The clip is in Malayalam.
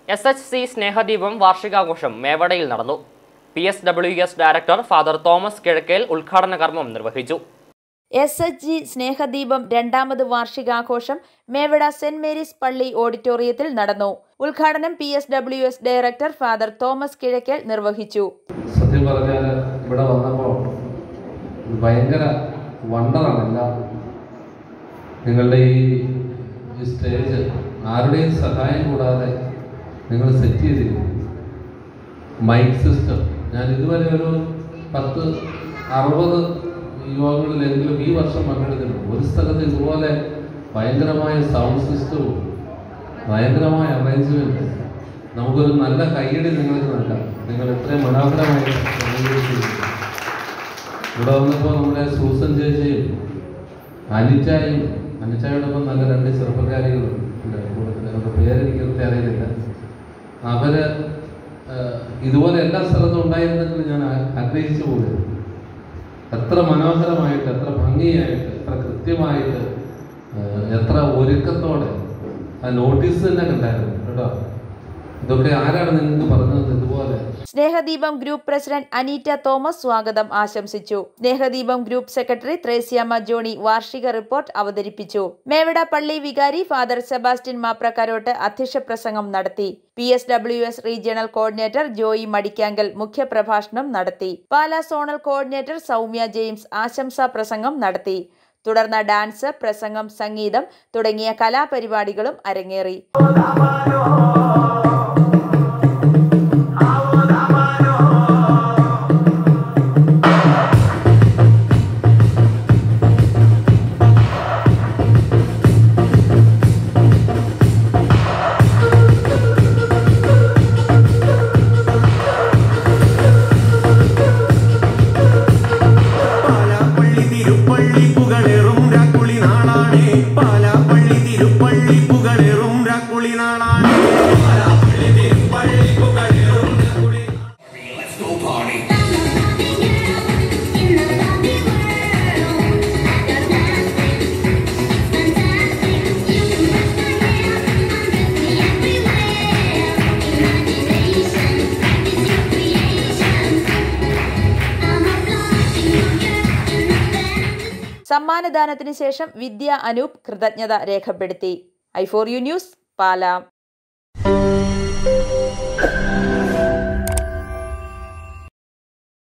എസ് എച്ച് സി സ്നേഹദീപം വാർഷികാഘോഷം മേവടയിൽ നടന്നു P S W S director father Thomas Kizhakkel ഉദ്ഘാടന കർമ്മം നിർവഹിച്ചു എസ് എച്ച് ജി സ്നേഹദീപം രണ്ടാമത് വാർഷികാഘോഷം മേവട സെന്റ് മേരീസ് പള്ളി ഓഡിറ്റോറിയത്തിൽ നടന്നു ഉദ്ഘാടനം P S W S director father Thomas Kizhakkel നിർവഹിച്ചു സത്യം പറഞ്ഞാൽ ഇവിടെ വന്നപ്പോൾ ഭയങ്കര വണ്ടറാണ് എല്ലാം നിങ്ങളുടെ ഈ ഈ സ്റ്റേജ് ആരുടെയും സഹായം കൂടാതെ നിങ്ങൾ സെറ്റ് ചെയ്തിരുന്നു മൈക്ക് സിസ്റ്റം ഞാൻ ഇതുവരെ ഒരു പത്ത് അറുപത് യോഗങ്ങളിലെങ്കിലും ഈ വർഷം പങ്കെടുത്തിട്ടുണ്ട് ഒരു സ്ഥലത്ത് ഇതുപോലെ ഭയങ്കരമായ സൗണ്ട് സിസ്റ്റവും ഭയങ്കരമായ അറേഞ്ച്മെൻറ്റ് നമുക്കൊരു നല്ല കൈയടി നിങ്ങൾക്ക് നൽകാം നിങ്ങൾ എത്രയും മനോഹരമായി ക്രമീകരിച്ചിരിക്കുന്നു. ഇവിടെ വന്നപ്പോൾ നമ്മുടെ സൂസൻ ചേച്ചിയും അനിറ്റായും അനിറ്റായോടൊപ്പം നല്ല രണ്ട് ചെറുപ്പക്കാരികളും ഉണ്ട് കൂട്ടത്തിൽ അവരുടെ പേരെനിക്ക് കൃത്യം അറിയുന്നില്ല അവര് ഏഹ്, ഇതുപോലെ എല്ലാ സ്ഥലത്തും ഉണ്ടായിരുന്നെങ്കിൽ ഞാൻ ആ- ആഗ്രഹിച്ചു പോകുന്നു എത്ര മനോഹരമായിട്ട് എത്ര ഭംഗിയായിട്ട് എത്ര കൃത്യമായിട്ട് ഏഹ്, എത്ര ഒരുക്കത്തോടെ ആ നോട്ടീസ് തന്നെ കണ്ടായിരുന്നു കേട്ടോ ഇതൊക്കെ ആരാണ് നിങ്ങൾക്ക് പറഞ്ഞത് ഇതുപോലെ Snehadeepam group president Aneeta Thomas സ്വാഗതം ആശംസിച്ചു സ്നേഹദീപം ഗ്രൂപ്പ് സെക്രട്ടറി ത്രേസ്യാമ്മ ജോണി വാർഷിക റിപ്പോർട്ട് അവതരിപ്പിച്ചു മേവട പള്ളി വികാരി ഫാദർ സെബാസ്റ്റ്യൻ മാപ്രക്കാരോട്ട് അധ്യക്ഷ പ്രസംഗം നടത്തി P S W S regional coordinator Joy Madikkankal മുഖ്യപ്രഭാഷണം നടത്തി Pala zonal coordinator Soumya James ആശംസാ പ്രസംഗം നടത്തി തുടർന്ന് ഡാൻസ് പ്രസംഗം സംഗീതം തുടങ്ങിയ കലാപരിപാടികളും അരങ്ങേറി Palapalli Thiruppally പുകളേറും രാക്കുളി നാളാണ് Palapalli Thiruppally പുകളേറും രാക്കുളി നാളാണ് Palapalli Thiruppally പുകളേറും രാക്കുളി Let's go party. സമ്മാനദാനത്തിന് ശേഷം വിദ്യ അനൂപ് കൃതജ്ഞത രേഖപ്പെടുത്തി I four U news Pala